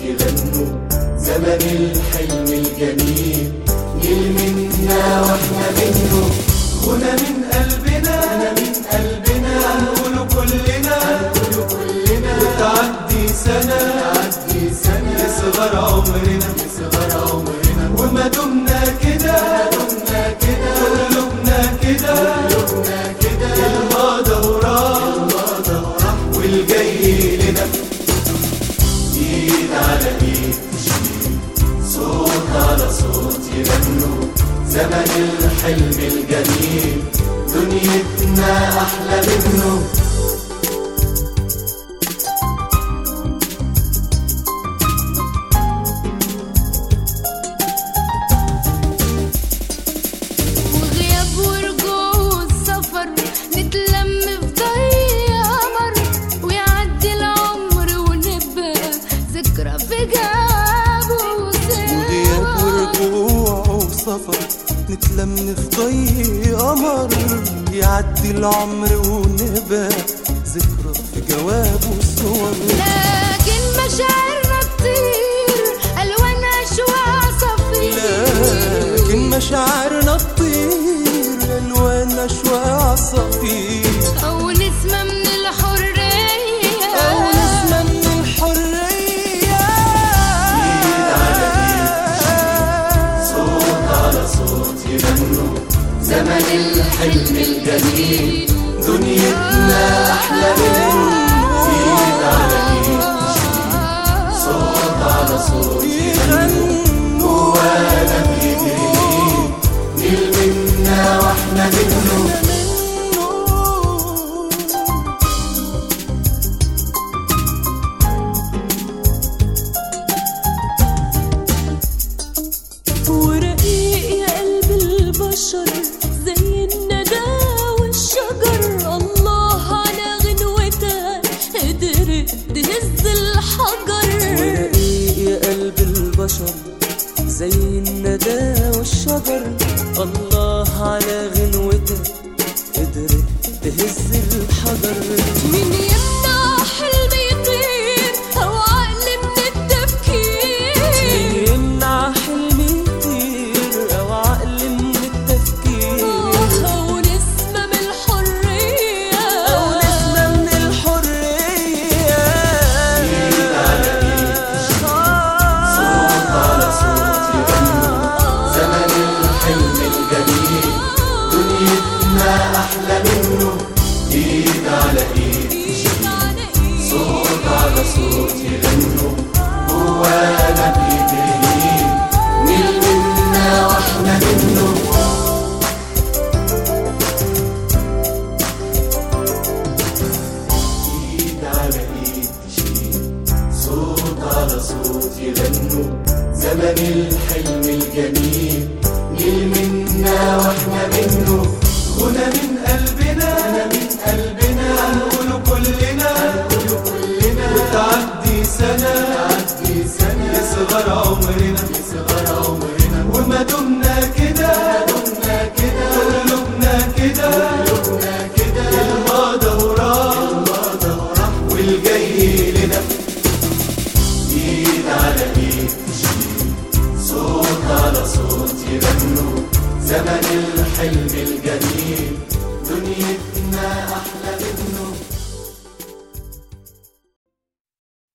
يغنوا زمن الحلم الجميل جيل منا واحنا منه غنى من قلبنا غنى من قلبنا هنقوله كلنا هنقوله كلنا وتعدي سنة تعدي سنة يصغر عمرنا يصغر عمرنا وما دمنا كده ما دمنا كده قلوبنا كده قلوبنا كده الماضي وراح الماضي وراح والجاي لنا ايد على ايد تشيل صوت على صوت يغنوا زمن الحلم الجميل دنيتنا احلى منه وغياب ورجوع والسفر نتلم في ضي قمر ويعدي العمر ونبقى ذكرى في جابه وغياب ورجوع وسفر نتلم في ضي قمر يعدي العمر ونبقى ذكرى في جواب وصور لكن مشاعرنا تطير الوان اشواق صفير لكن مشاعرنا تطير الوان اشواق عصافير او نسمة من الحرية او نسمة من الحرية صوت على صوت يغنوا زمن الحلم الجميل دنيتنا احلى منه ايد على ايد صوت على صوت يغنوا وانا بيجري جيل منا واحنا منه ورقيق يا قلب البشر زي الندى والشجر الله على غنوتها قدرت تهز الحجر ورقيق يا قلب البشر زي الندى والشجر الله على غنوته قدرت تهز الحجر مين يمنع حلم يطير او عقل من التفكير مين يمنع حلمي يطير او عقل من التفكير او نسمة من الحرية او نسمة من الحرية صوت على صوت يغنوا زمن الحلم الجميل دنيتنا احلى منه ايد على ايد إيد على إيد. صوت على صوت يغنوا جوانا بيجري مين منا واحنا منه ايد على ايد تشيل صوت على صوت يغنوا زمن